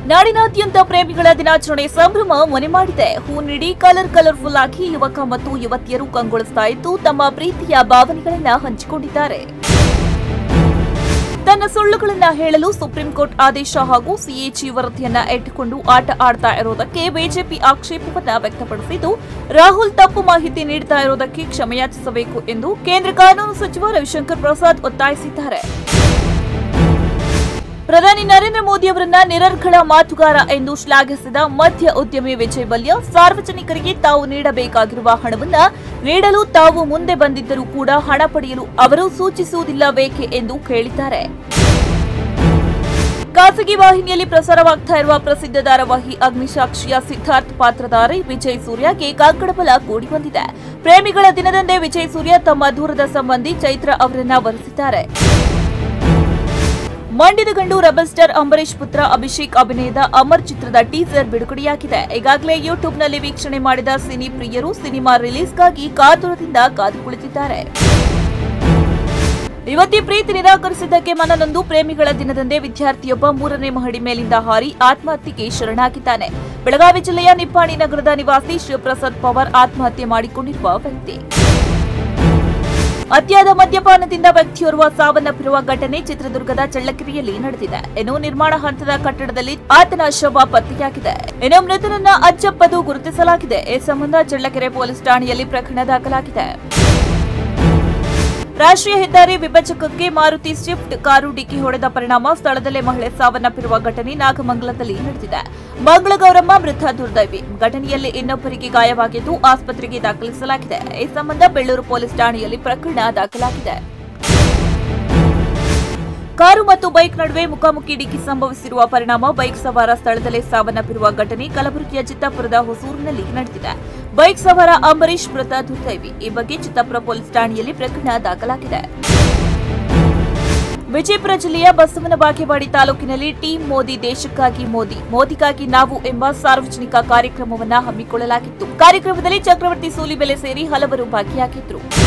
ನಾಡಿನಾದ್ಯಂತ ಪ್ರೇಮಿಗಳ ದಿನಾಚರಣೆ ಸಂಭ್ರಮ ಮನೆ ಮಾಡಿದೆ ಹೂ ನೀಡಿ ಕಲರ್ ಕಲರ್ಫುಲ್ ಆಗಿ ಯುವಕ ಮತ್ತು ಯುವತಿಯರು ಕಂಗೊಳಿಸ್ತಾ ಇದ್ದು ತಮ್ಮ ಪ್ರೀತಿಯ ಭಾವನೆಗಳನ್ನ ಹಂಚಿಕೊಂಡಿದ್ದಾರೆ ತನ್ನ ಸುಳ್ಳುಗಳನ್ನ ಹೇಳಲು ಸುಪ್ರೀಂ ಕೋರ್ಟ್ ಆದೇಶ ಹಾಗೂ ಸಿಎಜಿ ವರದಿಯನ್ನ ಇಟ್ಟುಕೊಂಡು ಆಟ ಆಡ್ತಾ ಇರೋದಕ್ಕೆ ಬಿಜೆಪಿ ಆಕ್ಷೇಪವನ್ನ ವ್ಯಕ್ತಪಡಿಸಿದ್ದು ರಾಹುಲ್ ತಪ್ಪು ಮಾಹಿತಿ ನೀಡ್ತಾ ಇರೋದಕ್ಕೆ ಕ್ಷಮೆಯಾಚಿಸಬೇಕು ಎಂದು ಕೇಂದ್ರ ಕಾನೂನು ಸಚಿವ ರವಿಶಂಕರ್ ಪ್ರಸಾದ್ ಒತ್ತಾಯಿಸಿದ್ದಾರೆ ಪ್ರಧಾನಿ ನರೇಂದ್ರ ಮೋದಿ ಅವರನ್ನ ನಿರರ್ಗಳ ಮಾತುಗಾರ ಎಂದು ಶ್ಲಾಘಿಸಿದ ಮಧ್ಯ ಉದ್ಯಮಿ ವಿಜಯ್ ಮಲ್ಯ ಸಾರ್ವಜನಿಕರಿಗೆ ತಾವು ನೀಡಬೇಕಾಗಿರುವ ಹಣವನ್ನ ನೀಡಲು ತಾವು ಮುಂದೆ ಬಂದಿದ್ದರೂ ಕೂಡ ಹಣ ಪಡೆಯಲು ಅವರು ಸೂಚಿಸುವುದಿಲ್ಲಬೇಕೆ ಎಂದು ಕೇಳಿದ್ದಾರೆ ಖಾಸಗಿ ವಾಹಿನಿಯಲ್ಲಿ ಪ್ರಸಾರವಾಗ್ತಾ ಇರುವ ಪ್ರಸಿದ್ಧ ಧಾರಾವಾಹಿ ಅಗ್ನಿಸಾಕ್ಷಿಯ ಸಿದ್ಧಾರ್ಥ್ ಪಾತ್ರಧಾರಿ ವಿಜಯ್ ಸೂರ್ಯಗೆ ಕಾಕಡಬಲ ಕೂಡಿ ಬಂದಿದೆ ಪ್ರೇಮಿಗಳ ದಿನದಂದೇ ವಿಜಯ್ ಸೂರ್ಯ ತಮ್ಮ ದೂರದ ಸಂಬಂಧಿ ಚೈತ್ರ ಅವರನ್ನ ವರಿಸಿದ್ದಾರೆ ಮಂಡ್ಯದ ಗಂಡು ರೆಬಲ್ ಸ್ಟಾರ್ ಅಂಬರೀಶ್ ಪುತ್ರ ಅಭಿಷೇಕ್ ಅಭಿನಯದ ಅಮರ್ ಚಿತ್ರದ ಟೀಸರ್ ಬಿಡುಗಡೆಯಾಗಿದೆ ಈಗಾಗಲೇ ಯೂಟ್ಯೂಬ್ನಲ್ಲಿ ವೀಕ್ಷಣೆ ಮಾಡಿದ ಸಿನಿ ಪ್ರಿಯರು ಸಿನಿಮಾ ರಿಲೀಸ್ಗಾಗಿ ಕಾತುರದಿಂದ ಕಾದು ಕುಳಿತಿದ್ದಾರೆ ಯುವತಿ ಪ್ರೀತಿ ನಿರಾಕರಿಸಿದ್ದಕ್ಕೆ ಮನನೊಂದು ಪ್ರೇಮಿಗಳ ದಿನದಂದೇ ವಿದ್ಯಾರ್ಥಿಯೊಬ್ಬ ಮೂರನೇ ಮಹಡಿ ಮೇಲಿಂದ ಹಾರಿ ಆತ್ಮಹತ್ಯೆಗೆ ಶರಣಾಗಿದ್ದಾನೆ ಬೆಳಗಾವಿ ಜಿಲ್ಲೆಯ ನಿಪ್ಪಾಣಿ ನಗರದ ನಿವಾಸಿ ಶಿವಪ್ರಸಾದ್ ಪವಾರ್ ಆತ್ಮಹತ್ಯೆ ಮಾಡಿಕೊಂಡಿರುವ ವ್ಯಕ್ತಿ ಅತಿಯಾದ ಮದ್ಯಪಾನದಿಂದ ವ್ಯಕ್ತಿಯೋರ್ವ ಸಾವನ್ನಪ್ಪಿರುವ ಘಟನೆ ಚಿತ್ರದುರ್ಗದ ಚಳ್ಳಕೆರೆಯಲ್ಲಿ ನಡೆದಿದೆ ಇನ್ನು ನಿರ್ಮಾಣ ಹಂತದ ಕಟ್ಟಡದಲ್ಲಿ ಆತನ ಶವ ಪತ್ತೆಯಾಗಿದೆ ಇನ್ನು ಮೃತನನ್ನ ಅಜ್ಜಪ್ಪದು ಗುರುತಿಸಲಾಗಿದೆ ಈ ಸಂಬಂಧ ಚಳ್ಳಕೆರೆ ಪೊಲೀಸ್ ಠಾಣೆಯಲ್ಲಿ ಪ್ರಕರಣ ದಾಖಲಾಗಿದೆ ರಾಷ್ಟ್ರೀಯ ಹೆದ್ದಾರಿ ವಿಭಜಕಕ್ಕೆ ಮಾರುತಿ ಸ್ವಿಫ್ಟ್ ಕಾರು ಡಿಕ್ಕಿ ಹೊಡೆದ ಪರಿಣಾಮ ಸ್ಥಳದಲ್ಲೇ ಮಹಿಳೆ ಸಾವನ್ನಪ್ಪಿರುವ ಘಟನೆ ನಾಗಮಂಗಲದಲ್ಲಿ ನಡೆದಿದೆ ಮಂಗಳಗೌರಮ್ಮ ಮೃತ ದುರ್ದೈವಿ ಘಟನೆಯಲ್ಲಿ ಇನ್ನೊಬ್ಬರಿಗೆ ಗಾಯವಾಗಿದ್ದು ಆಸ್ಪತ್ರೆಗೆ ದಾಖಲಿಸಲಾಗಿದೆ ಈ ಸಂಬಂಧ ಬೆಳ್ಳೂರು ಪೊಲೀಸ್ ಠಾಣೆಯಲ್ಲಿ ಪ್ರಕರಣ ದಾಖಲಾಗಿದೆ ಕಾರು ಮತ್ತು ಬೈಕ್ ನಡುವೆ ಮುಖಾಮುಖಿ ಡಿಕ್ಕಿ ಸಂಭವಿಸಿರುವ ಪರಿಣಾಮ ಬೈಕ್ ಸವಾರ ಸ್ಥಳದಲ್ಲೇ ಸಾವನ್ನಪ್ಪಿರುವ ಘಟನೆ ಕಲಬುರಗಿಯ ಚಿತ್ತಾಪುರದ ಹೊಸೂರಿನಲ್ಲಿ ನಡೆದಿದೆ ಬೈಕ್ ಸವಾರ ಅಂಬರೀಶ್ ಮೃತ ದುರ್ದೈವಿ ಈ ಬಗ್ಗೆ ಚಿತ್ತಾಪುರ ಪೊಲೀಸ್ ಠಾಣೆಯಲ್ಲಿ ಪ್ರಕರಣ ದಾಖಲಾಗಿದೆ ವಿಜಯಪುರ ಜಿಲ್ಲೆಯ ಬಸವನ ಬಾಗೇವಾಡಿ ತಾಲೂಕಿನಲ್ಲಿ ಟೀಂ ಮೋದಿ ದೇಶಕ್ಕಾಗಿ ಮೋದಿ ಮೋದಿಗಾಗಿ ನಾವು ಎಂಬ ಸಾರ್ವಜನಿಕ ಕಾರ್ಯಕ್ರಮವನ್ನ ಹಮ್ಮಿಕೊಳ್ಳಲಾಗಿತ್ತು ಕಾರ್ಯಕ್ರಮದಲ್ಲಿ ಚಕ್ರವರ್ತಿ ಸೂಲಿಬೆಲೆ ಸೇರಿ ಹಲವರು ಭಾಗಿಯಾಗಿದ್ದರು